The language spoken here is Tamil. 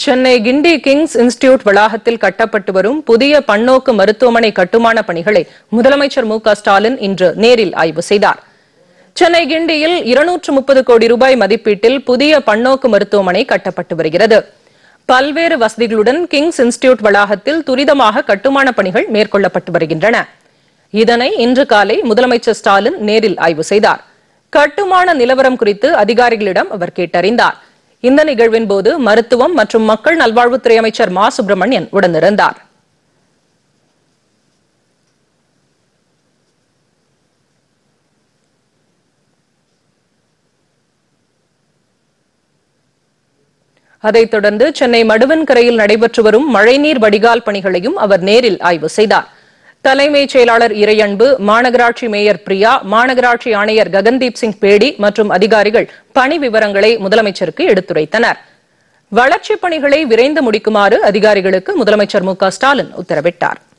சென்னை கிண்டி கிங்ஸ் இன்ஸ்டிடியூட் வளாகத்தில் கட்டப்பட்டு வரும் புதிய பன்னோக்கு மருத்துவமனை கட்டுமான பணிகளை முதலமைச்சர் மு க ஸ்டாலின் இன்று நேரில் ஆய்வு செய்தார் சென்னை கிண்டியில் இருநூற்று முப்பது கோடி ரூபாய் மதிப்பீட்டில் புதிய பன்னோக்கு மருத்துவமனை கட்டப்பட்டு வருகிறது பல்வேறு வசதிகளுடன் கிங்ஸ் இன்ஸ்டிடியூட் வளாகத்தில் துரிதமாக கட்டுமான பணிகள் மேற்கொள்ளப்பட்டு வருகின்றன இதனை இன்று காலை முதலமைச்சர் ஸ்டாலின் நேரில் ஆய்வு செய்தார் கட்டுமான நிலவரம் குறித்து அதிகாரிகளிடம் அவர் கேட்டறிந்தார் இந்த நிகழ்வின் போது மருத்துவம் மற்றும் மக்கள் நல்வாழ்வுத்துறை அமைச்சர் மா சுப்பிரமணியன் உடனிருந்தார் அதைத் தொடர்ந்து சென்னை மடுவன்கரையில் நடைபெற்று வரும் மழைநீர் வடிகால் பணிகளையும் அவர் நேரில் ஆய்வு செய்தார் தலைமைச் செயலாளர் இறையன்பு மாநகராட்சி மேயர் பிரியா மாநகராட்சி ஆணையர் ககன்தீப் சிங் பேடி மற்றும் அதிகாரிகள் பணி விவரங்களை முதலமைச்சருக்கு எடுத்துரைத்தனர் வளர்ச்சிப் பணிகளை விரைந்து முடிக்குமாறு அதிகாரிகளுக்கு முதலமைச்சர் மு க ஸ்டாலின் உத்தரவிட்டார்